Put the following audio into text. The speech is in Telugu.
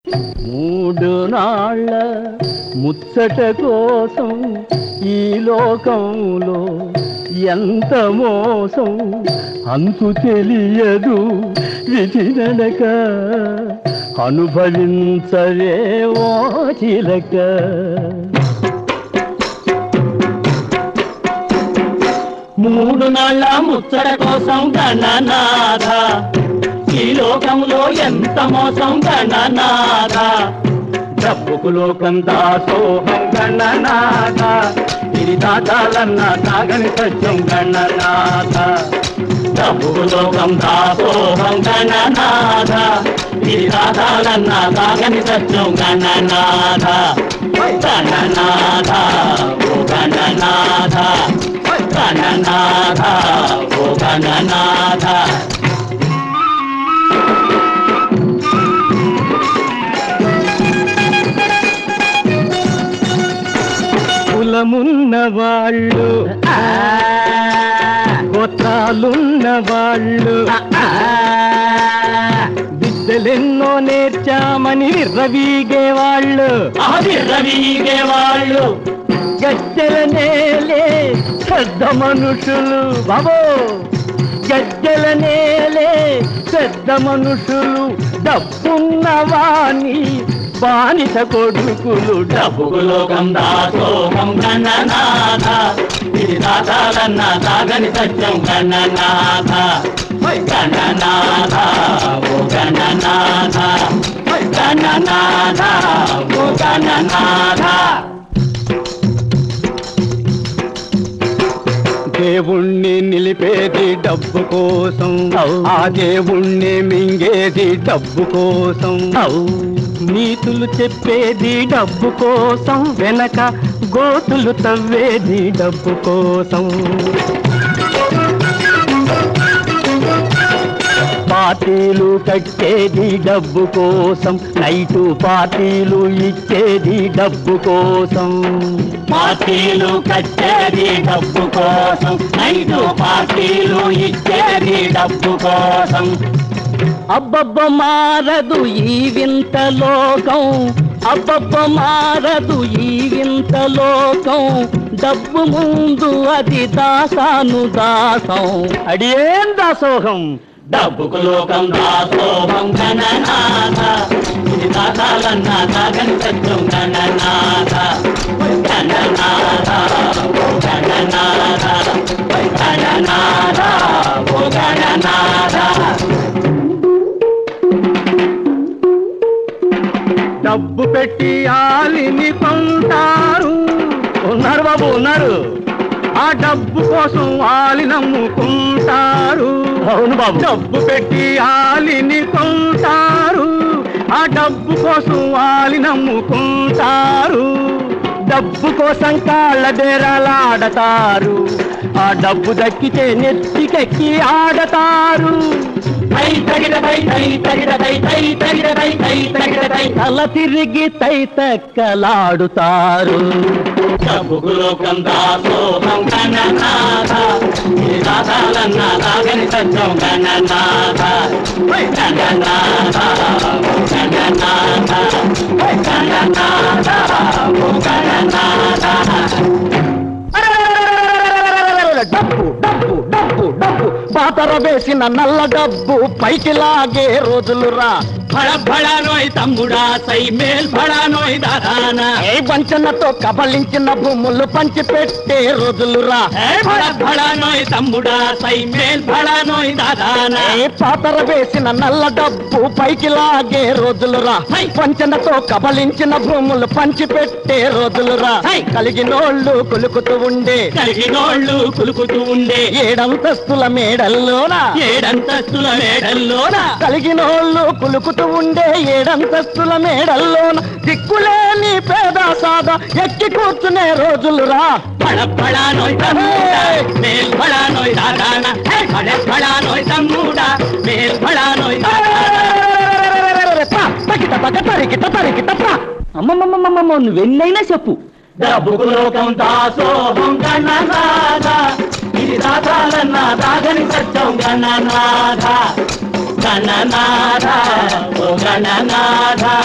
మూడు నాళ్ళ ముచ్చట కోసం ఈ లోకంలో ఎంత మోసం అంతు తెలియదు విధి నడక అనుభవించవే ఓ చిలక మూడు నాళ్ళ ముచ్చట కోసం గణనాథ ఈ లోకంలో ఎంత మోసం గణనాథ డబ్బుకు లోకం దాసోహం గణనాథ ఇది దాటాలన్న తాగని సత్యం గణనాథ డబ్బు లోకం దాసోహం గణనాథ ఇది దాదాలన్న తాగని సత్యం గణనాథ గణనాథ ఓ గణనాథ గణనాథ ఓ గణనాథ కులమున్న వాళ్ళు గోత్రాలున్న వాళ్ళు విద్యలెన్నో నేర్చామని విర్రవీగే వాళ్ళు ఆవిర్రవీగే వాళ్ళు గద్దెల నేలే పెద్ద మనుషులు బాబో గద్దెల నేలే పెద్ద మనుషులు డబ్బున్న వాణి బానిస కొడుకులు డబ్బు డబ్బు లోకం దాసోహం గణనాథ ఇది దాదాలన్న తాగని సత్యం గణనాథ గణనాథ ఓ గణనాథ గణనాథ ఓ గణనాథ దేవుణ్ణి నిలిపేది డబ్బు కోసం ఆ దేవుణ్ణి మింగేది డబ్బు కోసం నీతులు చెప్పేది డబ్బు కోసం వెనక గోతులు తవ్వేది డబ్బు కోసం పార్టీలు కట్టేది డబ్బు కోసం నైటు పార్టీలు ఇచ్చేది డబ్బు కోసం పార్టీలు కట్టేది డబ్బు కోసం నైటు పార్టీలు ఇచ్చేది డబ్బు కోసం అబ్బబ్బ మారదు ఈ వింత లోకం అబ్బబ్బ మారదు ఈ వింత లోకం డబ్బు ముందు అది దాసాను దాసం అడియేం దాసోహం డబ్బుకు లోకం దాసోహం గణనాథ ఇది దాసాలన్న తాగని సత్యం గణనాథ గణనాథ ఓ గణనాథ గణనాథ ఓ గణనాథ డబ్బు పెట్టి ఆలిని కొంటారు ఉన్నారు బాబు ఉన్నారు ఆ డబ్బు కోసం ఆలి నమ్ముకుంటారు అవును బాబు డబ్బు పెట్టి ఆలిని కొంటారు ఆ డబ్బు కోసం ఆలి నమ్ముకుంటారు డబ్బు కోసం కాళ్ళ బేరాలాడతారు ఆ డబ్బు దక్కితే నెత్తికెక్కి ఆడతారు తై తగిడ తై తై తగిడ తై తై తగిడ తై తై తగిడ తై తల తిరిగి తైతక్కలాడుతారు డబ్బుకు లోకం దాసోహం గణనాథ ఇది దాసాలన్న తాగని సత్యం గణనాథ గణనాథ ఓ గణనాథ గణనాథ ఓ గణనాథ డబ్బు డబ్బు డబ్బు డబ్బు పాతర వేసిన నల్ల డబ్బు పైకి లాగే రోజులు రా ఫళ ఫళ నోయ్ తమ్ముడా సై మేల్ ఫళ నోయ్ దాదానా ఏ వంచనతో కబలించిన భూములు పంచి పెట్టే రోజులు రా ఏ ఫళ ఫళ నోయ్ తమ్ముడా సై మేల్ ఫళ నోయ్ దాదానా ఏ పాతర వేసిన నల్ల డబ్బు పైకి లాగే రోజులు రా హై. వంచనతో కబలించిన భూములు పంచి పెట్టే రోజులు రా హై. కలిగినోళ్ళు కొలుకుతూ ఉండే కలిగినోళ్ళు కులుకుతూ ఉండే ఏడంతస్తుల మేడల్లోనా ఏడంతస్తుల మేడల్లోన కలిగినోళ్ళు కులుకుతూ ఉండే ఏడంతస్తుల మేడల్లోన దిక్కులేని పేద సాద ఎక్కి కూర్చునే రోజులు రా ఫళ ఫళ నోయ్ తమ్ముడా మేల్ ఫళ నోయ్ దాదానా హే ఫళ ఫళ నోయ్ తమ్ముడా మేల్ ఫళ నోయ్ దాదానా తగిట తగ తరిగిట తరిగిట అమ్మమ్మమ్మమ్మ నువ్వెన్నైనా చెప్పు డబ్బుకు లోకం దాసోహం గణనాథ ఇది దాదాలన్న దాగని సత్యం గణనాథ గణనాథ ఓ గణనాథ